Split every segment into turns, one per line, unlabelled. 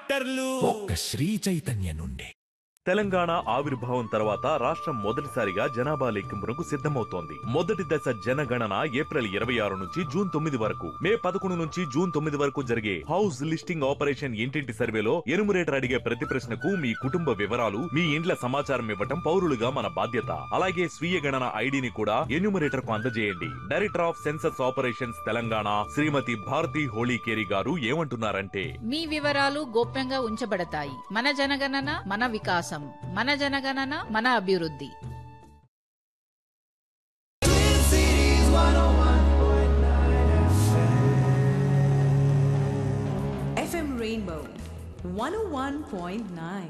డాక్టర్లు
ఒక్క శ్రీ చైతన్య నుండి
తెలంగాణ ఆవిర్భావం తర్వాత రాష్ట్రం మొదటిసారిగా జనాభా లెక్కింపునకు సిద్ధమవుతోంది మొదటి దశ జనగణన ఏప్రిల్ ఇరవై ఆరు నుంచి జూన్ తొమ్మిది వరకు మే పదకొండు నుంచి జూన్ తొమ్మిది వరకు జరిగే హౌస్ లిస్టింగ్ ఆపరేషన్ ఇంటింటి సర్వేలో ఎనుమరేటర్ అడిగే ప్రతి ప్రశ్నకు మీ కుటుంబ వివరాలు మీ ఇండ్ల సమాచారం ఇవ్వటం పౌరులుగా మన బాధ్యత అలాగే స్వీయ గణన ఐడిని కూడా ఎన్యూమరేటర్ కు అందజేయండి director of census operations Telangana Shrimati Bharathi Holikeri గారు ఏమంటున్నారంటే
మీ వివరాలు గోప్యంగా ఉంచబడతాయి మన జనగణన మన వికాసం మన జనగణన మన అభివృద్ధి
FM Rainbow 101.9.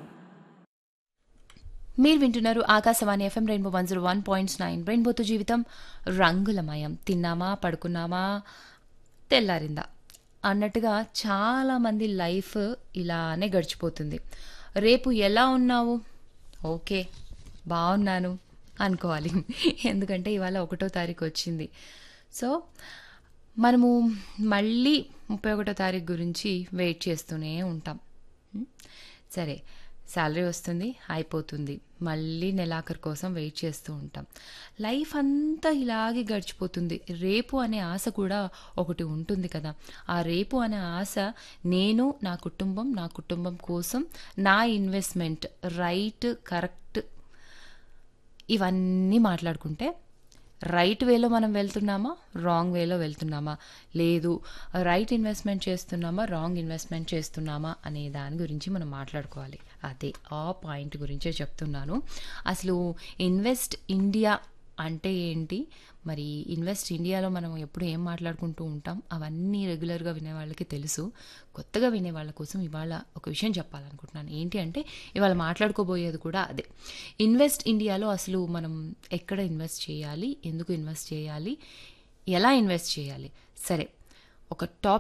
మీరు వింటున్నారు Akashvani FM rainbow one zero one points nine రెయిన్బోతో జీవితం రంగులమయం తిన్నామా పడుకున్నామా తెల్లారిందా అన్నట్టుగా చాలామంది లైఫ్ ఇలానే గడిచిపోతుంది రేపు ఎలా ఉన్నావు ఓకే బాగున్నాను అనుకోవాలి ఎందుకంటే ఇవాళ ఒకటో తారీఖు వచ్చింది సో మనము మళ్ళీ ముప్పై ఒకటో తారీఖు గురించి వెయిట్ చేస్తూనే ఉంటాం ఉం? సరే శాలరీ వస్తుంది అయిపోతుంది మళ్ళీ నెలాఖరు కోసం వెయిట్ చేస్తూ ఉంటాం లైఫ్ అంతా ఇలాగే గడిచిపోతుంది రేపు అనే ఆశ కూడా ఒకటి ఉంటుంది కదా ఆ రేపు అనే ఆశ నేను నా కుటుంబం నా కుటుంబం కోసం నా ఇన్వెస్ట్మెంట్ రైట్ కరెక్ట్ ఇవన్నీ మాట్లాడుకుంటే రైట్ వేలో మనం వెళ్తున్నామా రాంగ్ వేలో వెళ్తున్నామా లేదు రైట్ ఇన్వెస్ట్మెంట్ చేస్తున్నామా రాంగ్ ఇన్వెస్ట్మెంట్ చేస్తున్నామా అనే దాని గురించి మనం మాట్లాడుకోవాలి అదే ఆ పాయింట్ గురించే చెప్తున్నాను అసలు ఇన్వెస్ట్ ఇండియా అంటే ఏంటి మరి ఇన్వెస్ట్ ఇండియాలో మనం ఎప్పుడు ఏం మాట్లాడుకుంటూ ఉంటాం అవన్నీ రెగ్యులర్గా వినే వాళ్ళకి తెలుసు కొత్తగా వినే వాళ్ళ కోసం ఇవాళ ఒక విషయం చెప్పాలనుకుంటున్నాను ఏంటి అంటే ఇవాళ మాట్లాడుకోబోయేది కూడా అదే ఇన్వెస్ట్ ఇండియాలో అసలు మనం ఎక్కడ ఇన్వెస్ట్ చేయాలి ఎందుకు ఇన్వెస్ట్ చేయాలి ఎలా ఇన్వెస్ట్ చేయాలి సరే ఒక టాప్